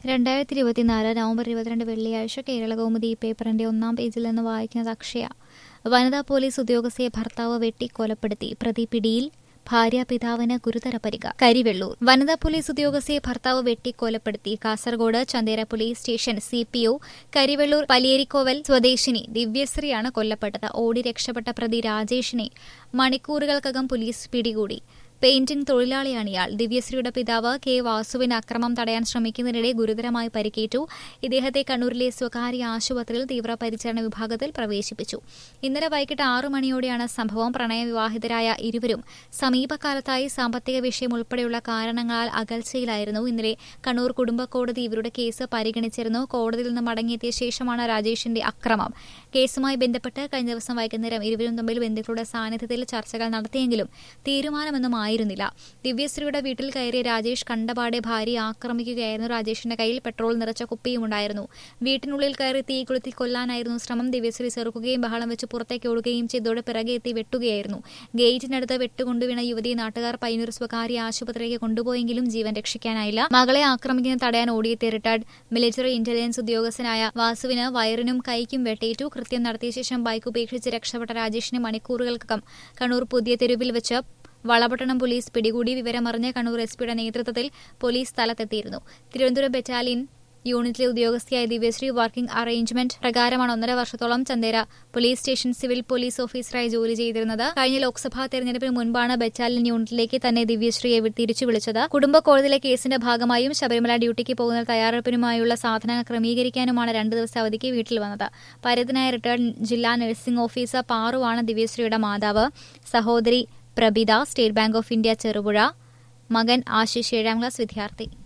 രണ്ടായിരത്തി ഇരുപത്തിനാല് നവംബർ ഇരുപത്തിരണ്ട് വെള്ളിയാഴ്ച കേരളകൗമുദി പേപ്പറിന്റെ ഒന്നാം പേജിൽ നിന്ന് വായിക്കുന്നത് അക്ഷയ വനിതാ പോലീസ് ഉദ്യോഗസ്ഥയെ ഭർത്താവ് വെട്ടി കൊലപ്പെടുത്തി പ്രതി പിടിയിൽ ഭാര്യ പിതാവിന് ഗുരുതര പരിക കരിവെള്ളൂർ വനിതാ പോലീസ് ഉദ്യോഗസ്ഥയെ ഭർത്താവ് വെട്ടി കൊലപ്പെടുത്തി Kasaragod Chandera police station C P O Karivellur Paliyerikkoval സ്വദേശിനി ദിവ്യശ്രീയാണ് കൊല്ലപ്പെട്ടത് ഓടി രക്ഷപ്പെട്ട പ്രതി രാജേഷിനെ മണിക്കൂറുകൾക്കകം പോലീസ് പിടികൂടി പെയിന്റിംഗ് തൊഴിലാളിയാണ് ഇയാൾ ദിവ്യശ്രീയുടെ പിതാവ് കെ വാസുവിന് അക്രമം തടയാൻ ശ്രമിക്കുന്നതിനിടെ ഗുരുതരമായി പരിക്കേറ്റു ഇദ്ദേഹത്തെ കണ്ണൂരിലെ സ്വകാര്യ ആശുപത്രിയിൽ തീവ്രപരിചരണ വിഭാഗത്തിൽ പ്രവേശിപ്പിച്ചു ഇന്നലെ വൈകിട്ട് ആറു മണിയോടെയാണ് സംഭവം പ്രണയവിവാഹിതരായ ഇരുവരും സമീപകാലത്തായി സാമ്പത്തിക വിഷയം ഉൾപ്പെടെയുള്ള കാരണങ്ങളാൽ അകൽച്ചയിലായിരുന്നു ഇന്നലെ കണ്ണൂർ കുടുംബ കോടതി ഇവരുടെ കേസ് പരിഗണിച്ചിരുന്നു കോടതിയിൽ നിന്ന് മടങ്ങിയെത്തിയ ശേഷമാണ് രാജേഷിന്റെ അക്രമം കേസുമായി ബന്ധപ്പെട്ട് കഴിഞ്ഞ ദിവസം വൈകുന്നേരം ഇരുവരും തമ്മിൽ ബന്ധുക്കളുടെ സാന്നിധ്യത്തിൽ ചർച്ചകൾ നടത്തിയെങ്കിലും തീരുമാനമൊന്നും ആയിരുന്നില്ല ദിവ്യശ്രീയുടെ വീട്ടിൽ കയറിയ രാജേഷ് കണ്ടപാടെ ഭാര്യയെ ആക്രമിക്കുകയായിരുന്നു രാജേഷിന്റെ കയ്യിൽ പെട്രോൾ നിറച്ച കുപ്പിയുമുണ്ടായിരുന്നു വീട്ടിനുള്ളിൽ കയറി തീ കൊളുത്തി കൊല്ലാനായിരുന്നു ശ്രമം ദിവ്യശ്രീ ചെറുക്കുകയും ബഹളം വെച്ച് പുറത്തേക്ക് ഓടുകയും ചെയ്തോടെ പിറകെ എത്തി വെട്ടുകയായിരുന്നു ഗേറ്റിനടുത്ത് വെട്ടുകൊണ്ടുവീണ യുവതിയെ നാട്ടുകാർ പയ്യന്നൂർ സ്വകാര്യ ആശുപത്രിയിലേക്ക് കൊണ്ടുപോയെങ്കിലും ജീവൻ രക്ഷിക്കാനായില്ല മകളെ ആക്രമിക്കുന്ന തടയാൻ ഓടിയെത്തിയ റിട്ടയർഡ് മിലിറ്ററി ഇന്റലിജൻസ് ഉദ്യോഗസ്ഥനായ വാസുവിന് വയറിനും കൈക്കും വെട്ടേറ്റു കൃത്യം നടത്തിയ ശേഷം ബൈക്ക് ഉപേക്ഷിച്ച് രക്ഷപ്പെട്ട രാജേഷിനെ മണിക്കൂറുകൾക്കകം കണ്ണൂർ പുതിയ തെരുവിൽ വെച്ച് വളപട്ടണം പോലീസ് പിടികൂടി വിവരമറിഞ്ഞ കണ്ണൂർ എസ് പിയുടെ നേതൃത്വത്തിൽ പോലീസ് സ്ഥലത്തെത്തിയിരുന്നു തിരുവനന്തപുരം ബറ്റാലിയൻ യൂണിറ്റിലെ ഉദ്യോഗസ്ഥയായ ദിവ്യശ്രീ വർക്കിംഗ് അറേഞ്ച്മെന്റ് പ്രകാരമാണ് ഒന്നര വർഷത്തോളം Chandera police station civil police ഓഫീസറായി ജോലി ചെയ്തിരുന്നത് കഴിഞ്ഞ ലോക്സഭാ തെരഞ്ഞെടുപ്പിന് മുൻപാണ് ബറ്റാലിയൻ യൂണിറ്റിലേക്ക് തന്നെ ദിവ്യശ്രീയെ തിരിച്ചു വിളിച്ചത് കുടുംബ കോടതിയിലെ കേസിന്റെ ഭാഗമായും ശബരിമല ഡ്യൂട്ടിക്ക് പോകുന്ന തയ്യാറെടുപ്പിനുമായുള്ള സാധനങ്ങൾ ക്രമീകരിക്കാനുമാണ് രണ്ട് ദിവസത്തെ അവധിക്ക് വീട്ടിൽ വന്നത് പരതനായ റിട്ടയർഡ് ജില്ലാ നഴ്സിംഗ് ഓഫീസർ പാറുവാണ് ദിവ്യശ്രീയുടെ മാതാവ് സഹോദരി Prabitha state bank of India Cherupuzha മകൻ ആശിഷ് ഏഴാം ക്ലാസ് വിദ്യാർത്ഥി